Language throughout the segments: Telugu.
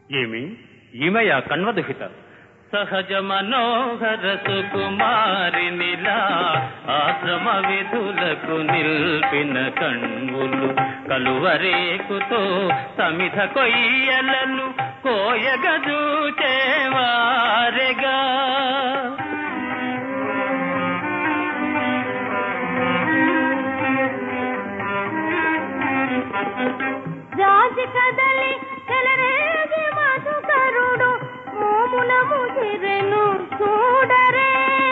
ఏమి ఈమెయ కణ్వదుహిత సహజ మనోహర సుకుమారినిలా ఆశ్రమ విధులకు నిల్పిన కణ్వులు కలువరేకుతో సమిధ కొయ్యలను కోయగదూచేవారెగా రాజు కదలి చెలరేగి మధుకరుడు మోమున ముదిరెను చూడరే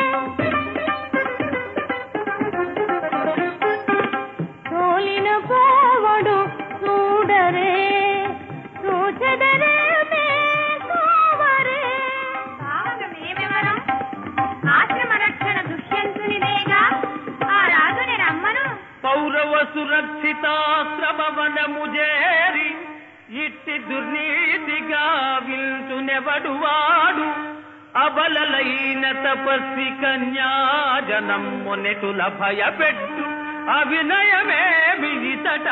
తోలిన పోవడు చూడరే చూచెదరే మే కోవరే భావమేమెవరం ఆశ్రమ రక్షణ దుష్యంతునిదేగా ఆ రాజుని రమ్మను కౌరవ సురక్షితాశ్రమవనము చేరి ఇట్టి దుర్నీతిగా విల్చునెవడు వాడు అబలలైన తపస్వి కన్యాజనం మొనెటుల భయపెట్టు అవినయమే విజితట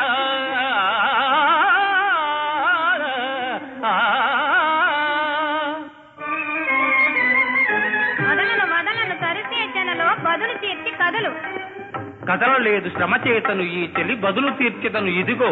మొదలను మొదలను తరిసేచనలో బదులు తీర్చి కదులు కదలలేదు శ్రమ చేతను ఈ చెలి బదులు తీర్చెదను ఇదిగో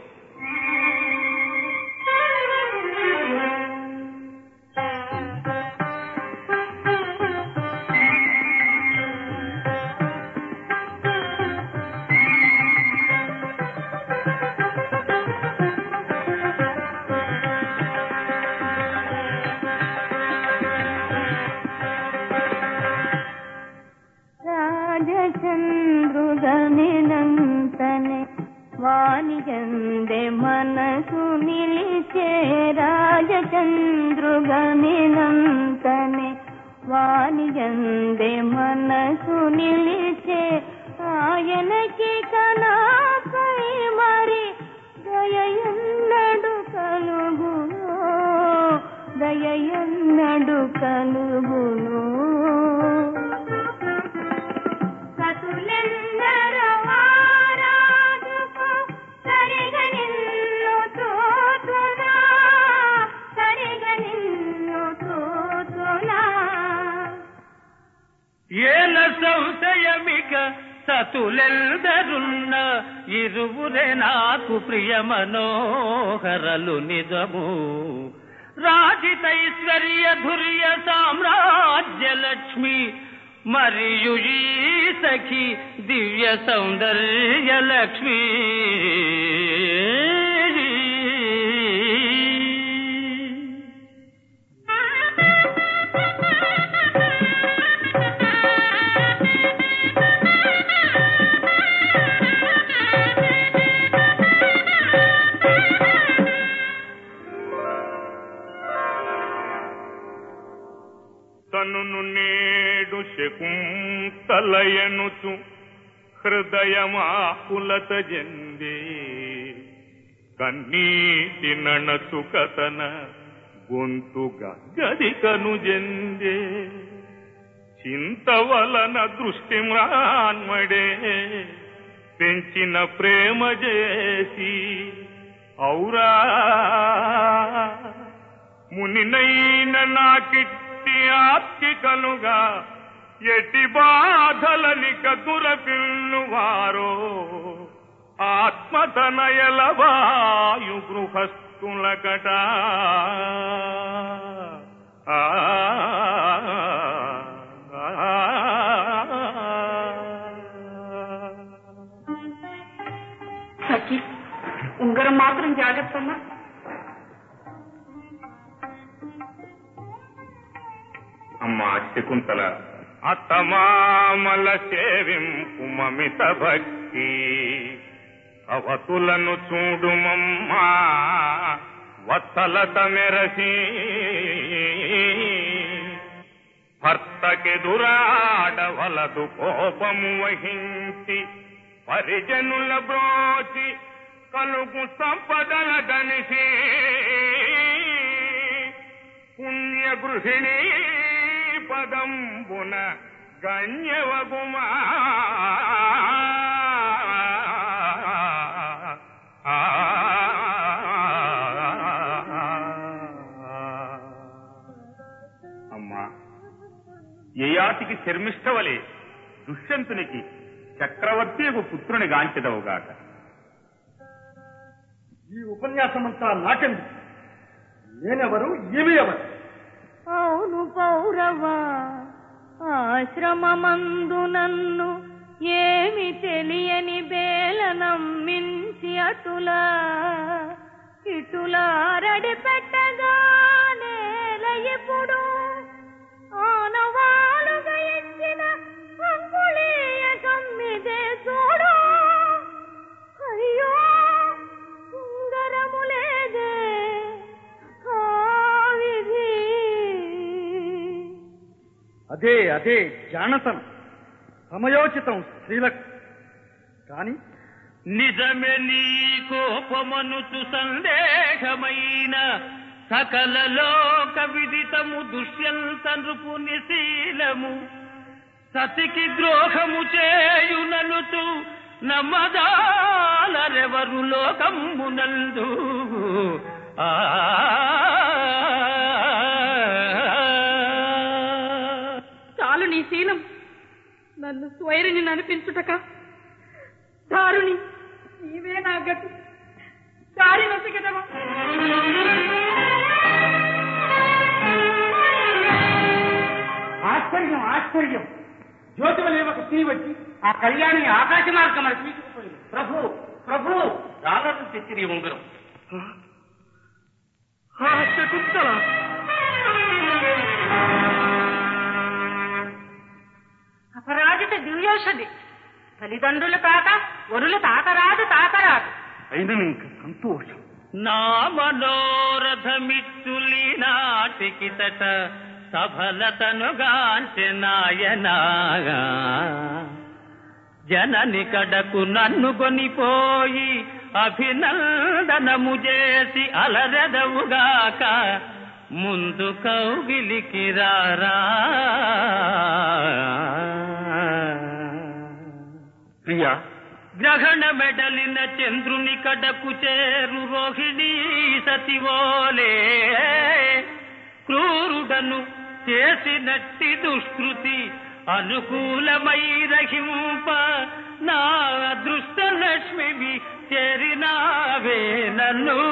రాజచంద్రుగనినంతనే వానిగందే మనసు నిలిచే రాజచంద్రుగనినంతనే వానిగందే మనసు నిలిచే ఆయనకి కనాపై మరి దయయన్నడు కలుగును దయయన్నడు కలుగును సతులెందరో ఆరాధకు సరిగ నిన్ను తోతునా సరిగ నిన్ను తోతునా ఏల సంశయమిక సతులెల్దరున్న ఇరువురే నాకు ప్రియ మనోహరలు నిజము రాజితైశ్వర్య ధుర్య సామ్రాజ్య లక్ష్మి మరియు ఈ సఖి దివ్య సౌందర్య లక్ష్మి తనును నేడు శకుంతలయనుచు హృదయమాకులత జందే కన్నీటి నణచు కతన గొంతు గదికను జందే చింత వలన దృష్టి మ్రాన్మడే పెంచిన ప్రేమ చేసి ఔరా మునినైన నాకిట్టి ఆప్తికలుగా ఎట్టి బాధలనిక దురపిల్లు వారో ఆత్మతనయల వాయు గృహస్థులకట ఆ సఖి ఉంగరం మాత్రం జాగ్రత్తమ్మా అమ్మా శకుంతల అత్తమామల సేవింపు మమిత భక్తి అవతులను చూడుమమ్మా వత్సలత మెరసి భర్తకెదురాడవలదు కోపము వహించి పరిజనుల బ్రోచి కలుగు సంపదల గనిసి పుణ్య గృహిణీ పదంబున గణ్యవగుమా ఆ జాతికి శర్మిష్ఠవలే దుష్యంతునికి చక్రవర్తియకు పుత్రుని గాంచెదవుగాక ఈ ఉపన్యాసమంతా నాకెందుకు నేనెవరు ఇవి ఎవరు అవును పౌరవ ఆశ్రమమందు నన్ను ఏమి తెలియని బేల నమ్మించి అటులా ఇటులారడి పెట్టగా నేల ఇప్పుడు ఆనవాలుగా ఇచ్చిన అంకుళీయ కమ్మిదే చూడు అయ్యో సుందరము లేదే కావిధి అదే అదే జానతనం సమయోచితం స్త్రీలకు కాని నిజమే నీ కోపమనుచు సందేహమైన సకల లోక విదితము దుష్యంత నృపు నిశీలము సతికి ద్రోహము చేయుననుతూ నమ్మదాలరెవరు లోకమునందు ఆ చాలు నీ శీలం నన్ను స్వైరిని ననిపించుటక దారుని నీవే నా గతి దారి నొసగదవా ఆశ్చర్యం ఆశ్చర్యం జ్యోతివలే ఒక స్త్రీ వచ్చి ఆ కళ్యాణి ఆకాశ మార్గం తీసుకుపోయింది ప్రభు ప్రభు రాలను తెచ్చిన ఉంగరం ఆ శకుంతల అపరాజిత దివ్యోషధి తల్లిదండ్రులు కాక వరులు తాకరాదు తాకరాదు అయినను ఇంక సంతోషం నా మనోరథమిత్తులి నాటికి తట సఫలతనుగాంచె నాయనాగా జనని కడకు నన్ను కొనిపోయి అభినందనము చేసి అలరెదవుగాక ముందు కౌగిలికి రారా ప్రియా గ్రహణ మెడలిన చంద్రుని కడకు చేరు రోహిణీ సతివోలే క్రూరుడను చేసినట్టి దుష్కృతి అనుకూలమై రహింప నా అదృష్ట లక్ష్మివి చేరినావే నన్ను